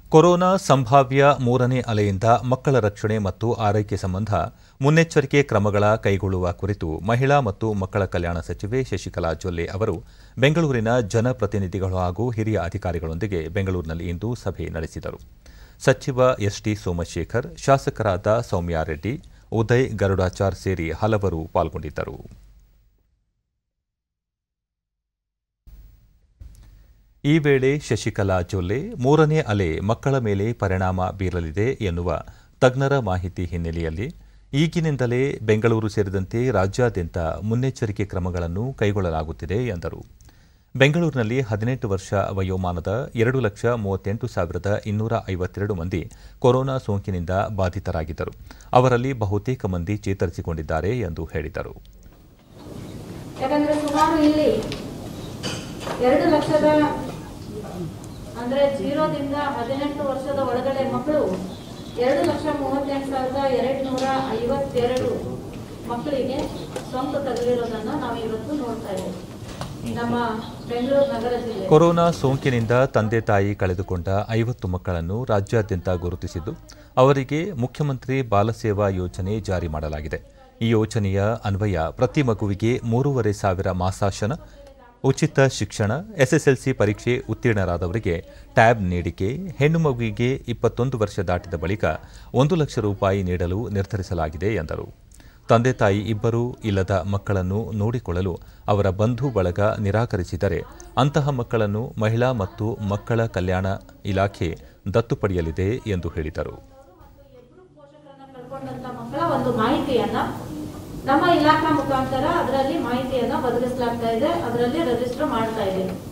corona ಸಂಭಾವ್ಯ ಮೂರನೇ ಅಲೆಯಿಂದ ಮಕ್ಕಳ ರಕ್ಷಣೆ ಮತ್ತು ಆರೈಕೆ ಸಂಬಂಧ ಮುನ್ನೆಚ್ಚರಿಕೆ ಕ್ರಮಗಳ ಕೈಗೊಳ್ಳುವ ಕುರಿತು ಮಹಿಳಾ ಮತ್ತು ಮಕ್ಕಳ ಕಲ್ಯಾಣ ಸಚಿವೆ ಶಶಿಕಲಾ ಜೊಲ್ಲೆ ಅವರು ಬೆಂಗಳೂರಿನ ಜನಪ್ರತಿನಿಧಿಗಳು ಹಾಗೂ ಹಿರಿಯ ಅಧಿಕಾರಿಗಳೊಂದಿಗೆ ಬೆಂಗಳೂರಿನಲ್ಲಿ ಇಂದು ಸಭೆ ನಡೆಸಿದರು ಸಚಿವ ಎಸ್ಟಿ ಸೋಮಶೇಖರ್ ಶಾಸಕರಾದ ಸೌಮ್ಯಾ ರೆಡ್ಡಿ ಉದಯ್ ಗರುಡಾಚಾರ್ ಸೇರಿ ಹಲವರು ಪಾಲ್ಗೊಂಡಿದ್ದರು ಈ ವೇಳೆ ಶಶಿಕಲಾ ಜೊಲ್ಲೆ ಮೂರನೇ ಅಲೆ ಮಕ್ಕಳ ಮೇಲೆ ಪರಿಣಾಮ ಬೀರಲಿದೆ ಎನ್ನುವ ತಜ್ಞರ ಮಾಹಿತಿ ಹಿನ್ನೆಲೆಯಲ್ಲಿ ಈಗಿನಿಂದಲೇ ಬೆಂಗಳೂರು ಸೇರಿದಂತೆ ರಾಜ್ಯಾದ್ಯಂತ ಮುನ್ನೆಚ್ಚರಿಕೆ ಕ್ರಮಗಳನ್ನು ಕೈಗೊಳ್ಳಲಾಗುತ್ತಿದೆ ಎಂದರು ಬೆಂಗಳೂರಿನಲ್ಲಿ ಹದಿನೆಂಟು ವರ್ಷ ವಯೋಮಾನದ ಎರಡು ಲಕ್ಷ ಮೂವತ್ತೆಂಟು ಸಾವಿರದ ಇನ್ನೂರ ಐವತ್ತೆರಡು ಮಂದಿ ಕೊರೋನಾ ಸೋಂಕಿನಿಂದ ಬಾಧಿತರಾಗಿದ್ದರು ಅವರಲ್ಲಿ ಬಹುತೇಕ ಮಂದಿ ಚೇತರಿಸಿಕೊಂಡಿದ್ದಾರೆ ಎಂದು ಹೇಳಿದರು ಯಾಕಂದ್ರೆ ಸುಮಾರು ಇಲ್ಲಿ ಎರಡು ಲಕ್ಷದ ಅಂದ್ರೆ ಜೀರೋದಿಂದ ಹದಿನೆಂಟು ವರ್ಷದ ಒಳಗಡೆ ಮಕ್ಕಳು ಎರಡು ಲಕ್ಷ ಮೂವತ್ತೆಂಟು ಸಾವಿರದ ಎರಡು ನೂರ ಐವತ್ತೆರಡು ಮಕ್ಕಳಿಗೆ ಸೋಂಕು ತಗುಲಿರೋದನ್ನ ನಾವು ಇವತ್ತು ನೋಡ್ತಾ ಇದ್ದೇವೆ ನಮ್ಮ ಬೆಂಗಳೂರು ನಗರ ಜಿಲ್ಲೆ ಕೊರೋನಾ ಸೋಂಕಿನಿಂದ ತಂದೆ ತಾಯಿ ಕಳೆದುಕೊಂಡ ಐವತ್ತು ಮಕ್ಕಳನ್ನು ರಾಜ್ಯಾದ್ಯಂತ ಗುರುತಿಸಿದ್ದು ಅವರಿಗೆ ಮುಖ್ಯಮಂತ್ರಿ ಬಾಲಸೇವಾ ಯೋಜನೆ ಜಾರಿ ಮಾಡಲಾಗಿದೆ ಈ ಯೋಜನೆಯ ಅನ್ವಯ ಪ್ರತಿ ಮಗುವಿಗೆ ಮೂರುವರೆ ಸಾವಿರ ಮಾಸಾಶನ ಉಚಿತ ಶಿಕ್ಷಣ ಎಸ್ಎಸ್ಎಲ್ಸಿ ಪರೀಕ್ಷೆ ಉತ್ತೀರ್ಣರಾದವರಿಗೆ ಟ್ಯಾಬ್ ನೀಡಿಕೆ ಹೆಣ್ಣು ಮಗುವಿಗೆ ಇಪ್ಪತ್ತೊಂದು ವರ್ಷ ದಾಟಿದ ಬಳಿಕ ಒಂದು ಲಕ್ಷ ರೂಪಾಯಿ ನೀಡಲು ನಿರ್ಧರಿಸಲಾಗಿದೆ ಎಂದರು ತಂದೆ ತಾಯಿ ಇಬ್ಬರೂ ಇಲ್ಲದ ಮಕ್ಕಳನ್ನು ನೋಡಿಕೊಳ್ಳಲು ಅವರ ಬಂಧು ಬಳಗ ನಿರಾಕರಿಸಿದರೆ ಅಂತಹ ಮಕ್ಕಳನ್ನು ಮಹಿಳಾ ಮತ್ತು ಮಕ್ಕಳ ಕಲ್ಯಾಣ ಇಲಾಖೆ ದತ್ತು ಪಡೆಯಲಿದೆ ಎಂದು ಹೇಳಿದರು ಪೋಷಕರನ್ನ ಕಳ್ಕೊಂಡಂತ ಮಕ್ಕಳ ಒಂದು ಮಾಹಿತಿಯನ್ನ ನಮ್ಮ ಇಲಾಖಾ ಮುಖಾಂತರ ಅದರಲ್ಲಿ ಮಾಹಿತಿಯನ್ನ ಒದಗಿಸಲಾಗ್ತಾ ಇದೆ ಅದರಲ್ಲಿ ರಿಜಿಸ್ಟರ್ ಮಾಡ್ತಾ ಇದ್ದೀವಿ